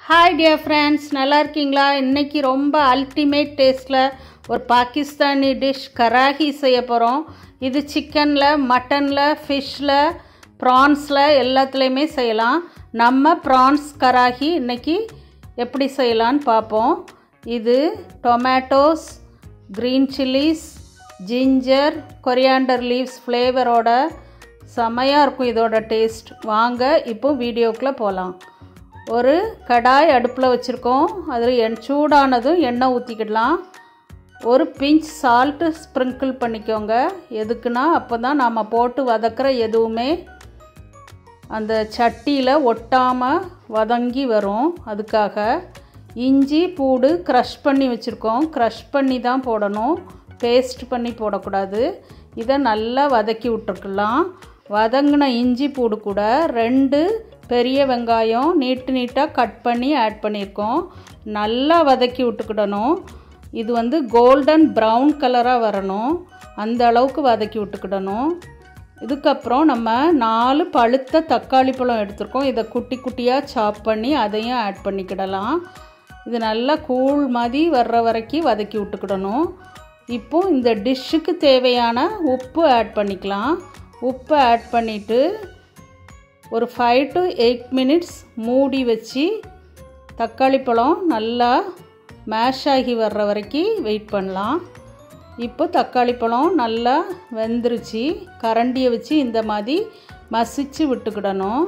hi dear friends நல்லா இருக்கீங்களா இன்றைக்கி ரொம்ப அல்டிமேட் டேஸ்ட்டில் ஒரு பாகிஸ்தானி டிஷ் கராகி செய்ய போகிறோம் இது சிக்கனில் மட்டனில் ஃபிஷ்ஷில் ப்ரான்ஸில் எல்லாத்துலேயுமே செய்யலாம் நம்ம ப்ரான்ஸ் கராகி இன்றைக்கி எப்படி செய்யலான்னு பார்ப்போம் இது tomatoes green chillies ginger coriander leaves ஃப்ளேவரோட செமையாக இருக்கும் இதோட டேஸ்ட் வாங்க இப்போ வீடியோக்குள்ளே போகலாம் ஒரு கடாய் அடுப்பில் வச்சுருக்கோம் அதில் எண் சூடானதும் எண்ணெய் ஊற்றிக்கிடலாம் ஒரு பிஞ்ச் சால்ட்டு ஸ்ப்ரிங்கிள் பண்ணிக்கோங்க எதுக்குன்னா அப்போ தான் நாம் போட்டு வதக்கிற எதுவுமே அந்த சட்டியில் ஒட்டாமல் வதங்கி வரும் அதுக்காக இஞ்சி பூடு க்ரஷ் பண்ணி வச்சுருக்கோம் க்ரஷ் பண்ணி தான் போடணும் பேஸ்ட் பண்ணி போடக்கூடாது இதை நல்லா வதக்கி விட்டுருக்கலாம் வதங்கின இஞ்சி பூடு கூட ரெண்டு பெரிய வெங்காயம் நீட்டு நீட்டாக கட் பண்ணி ஆட் பண்ணியிருக்கோம் நல்லா வதக்கி விட்டுக்கிடணும் இது வந்து கோல்டன் ப்ரௌன் கலராக வரணும் அந்த அளவுக்கு வதக்கி விட்டுக்கிடணும் இதுக்கப்புறம் நம்ம நாலு பழுத்த தக்காளி பழம் எடுத்திருக்கோம் இதை குட்டி குட்டியாக சாப் பண்ணி அதையும் ஆட் பண்ணிக்கிடலாம் இது நல்லா கூழ் மாதிரி வர்ற வரைக்கும் வதக்கி விட்டுக்கிடணும் இப்போ இந்த டிஷ்ஷுக்கு தேவையான உப்பு ஆட் பண்ணிக்கலாம் உப்பு ஆட் பண்ணிவிட்டு ஒரு ஃபைவ் டு எயிட் மினிட்ஸ் மூடி வச்சு தக்காளி பழம் நல்லா மேஷ் ஆகி வர்ற வரைக்கும் வெயிட் பண்ணலாம் இப்போ தக்காளி பழம் நல்லா வெந்துருச்சு கரண்டியை வச்சு இந்த மாதிரி மசிச்சு விட்டுக்கிடணும்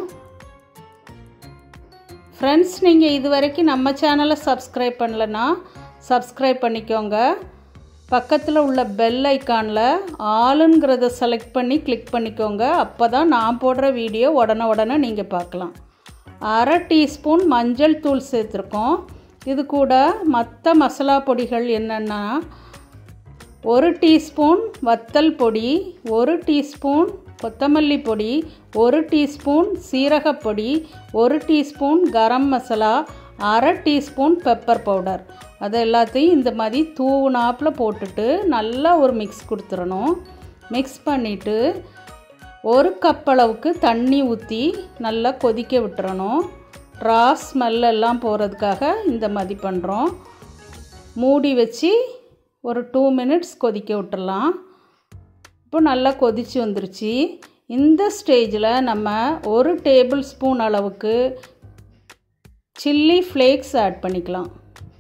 ஃப்ரெண்ட்ஸ் நீங்கள் இது வரைக்கும் நம்ம சேனலை சப்ஸ்கிரைப் பண்ணலன்னா சப்ஸ்கிரைப் பண்ணிக்கோங்க பக்கத்தில் உள்ள பெல் ஐக்கானில் ஆளுங்கிறத செலக்ட் பண்ணி கிளிக் பண்ணிக்கோங்க அப்போ தான் நான் போடுற வீடியோ உடனே உடனே நீங்கள் பார்க்கலாம் அரை டீஸ்பூன் மஞ்சள் தூள் சேர்த்துருக்கோம் இது கூட மற்ற மசாலா பொடிகள் என்னென்னா ஒரு டீஸ்பூன் வத்தல் பொடி ஒரு டீஸ்பூன் கொத்தமல்லி பொடி ஒரு டீஸ்பூன் சீரகப்பொடி ஒரு டீஸ்பூன் கரம் மசாலா அரை டீஸ்பூன் பெப்பர் பவுடர் அதை எல்லாத்தையும் இந்த மாதிரி தூவுனாப்பில் போட்டுட்டு நல்லா ஒரு மிக்ஸ் கொடுத்துடணும் மிக்ஸ் பண்ணிவிட்டு ஒரு கப் அளவுக்கு தண்ணி ஊற்றி நல்லா கொதிக்க விட்டுறணும் ரா ஸ்மெல்லெல்லாம் போகிறதுக்காக இந்த மாதிரி பண்ணுறோம் மூடி வச்சு ஒரு டூ மினிட்ஸ் கொதிக்க விட்டுடலாம் இப்போ நல்லா கொதித்து வந்துருச்சு இந்த ஸ்டேஜில் நம்ம ஒரு டேபிள் ஸ்பூன் அளவுக்கு சில்லி ஃப்ளேக்ஸ் ஆட் பண்ணிக்கலாம்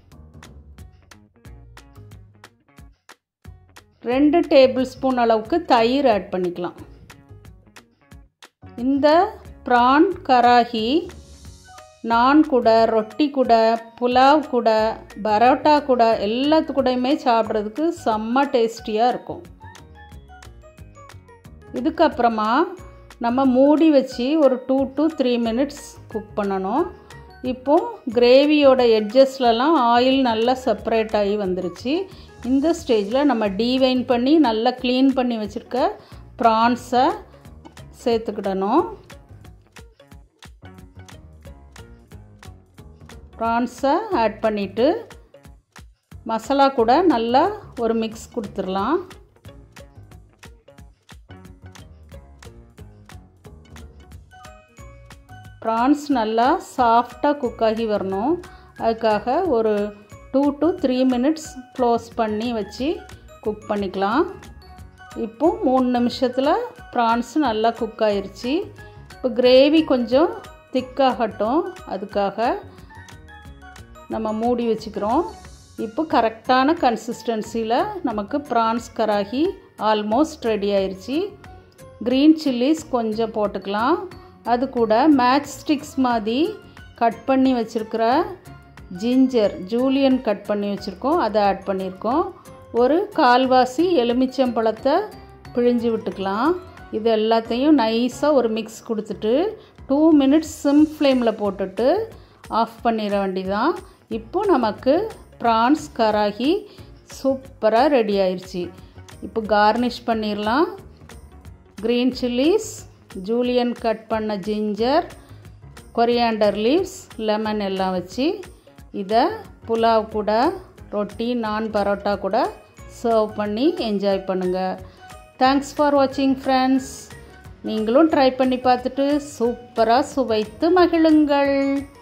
ரெண்டு டேபிள் ஸ்பூன் அளவுக்கு தயிர் ஆட் பண்ணிக்கலாம் இந்த ப்ரான் கராகி நான் கூட ரொட்டி கூட புலாவ் கூட பரோட்டா கூட எல்லாத்து கூடயுமே சாப்பிட்றதுக்கு செம்ம டேஸ்டியாக இருக்கும் இதுக்கப்புறமா நம்ம மூடி வச்சு ஒரு two to three minutes cook பண்ணணும் இப்போது கிரேவியோட எட்ஜஸ்லலாம் ஆயில் நல்லா செப்பரேட் ஆகி வந்துருச்சு இந்த ஸ்டேஜில் நம்ம டீவைன் பண்ணி நல்லா க்ளீன் பண்ணி வச்சுருக்க ப்ரான்ஸை சேர்த்துக்கிடணும் ப்ரான்ஸை ஆட் பண்ணிவிட்டு மசாலா கூட நல்லா ஒரு மிக்ஸ் கொடுத்துடலாம் ப்ரான்ஸ் நல்லா சாஃப்டாக குக் ஆகி வரணும் அதுக்காக ஒரு two to three minutes close பண்ணி வச்சு குக் பண்ணிக்கலாம் இப்போ மூணு நிமிஷத்தில் ப்ரான்ஸ் நல்லா குக் ஆயிடுச்சு இப்போ கிரேவி கொஞ்சம் திக்காகட்டும் அதுக்காக நம்ம மூடி வச்சுக்கிறோம் இப்போ கரெக்டான கன்சிஸ்டன்சியில் நமக்கு ப்ரான்ஸ் கராகி ஆல்மோஸ்ட் ரெடி ஆயிடுச்சு க்ரீன் சில்லிஸ் கொஞ்சம் போட்டுக்கலாம் அது கூட மேட்ச் ஸ்டிக்ஸ் மாதிரி கட் பண்ணி வச்சுருக்கிற ஜிஞ்சர் ஜூலியன் கட் பண்ணி வச்சுருக்கோம் அதை ஆட் பண்ணியிருக்கோம் ஒரு கால்வாசி எலுமிச்சம்பழத்தை பிழிஞ்சு விட்டுக்கலாம் இது எல்லாத்தையும் நைஸாக ஒரு மிக்ஸ் கொடுத்துட்டு டூ மினிட்ஸ் சிம் ஃப்ளேமில் போட்டுட்டு ஆஃப் பண்ணிட வேண்டிதான் இப்போ நமக்கு ப்ரான்ஸ் கராகி சூப்பராக ரெடி ஆயிடுச்சு இப்போ கார்னிஷ் பண்ணிடலாம் க்ரீன் சில்லிஸ் ஜூலியன் கட் பண்ண ஜிஞ்சர் கொரியாண்டர் லீவ்ஸ் லெமன் எல்லாம் வச்சு இதை புலாவ் கூட ரொட்டி நான் பரோட்டா கூட சர்வ் பண்ணி என்ஜாய் பண்ணுங்கள் தேங்க்ஸ் ஃபார் வாட்சிங் ஃப்ரெண்ட்ஸ் நீங்களும் ட்ரை பண்ணி பார்த்துட்டு சூப்பராக சுவைத்து மகிழுங்கள்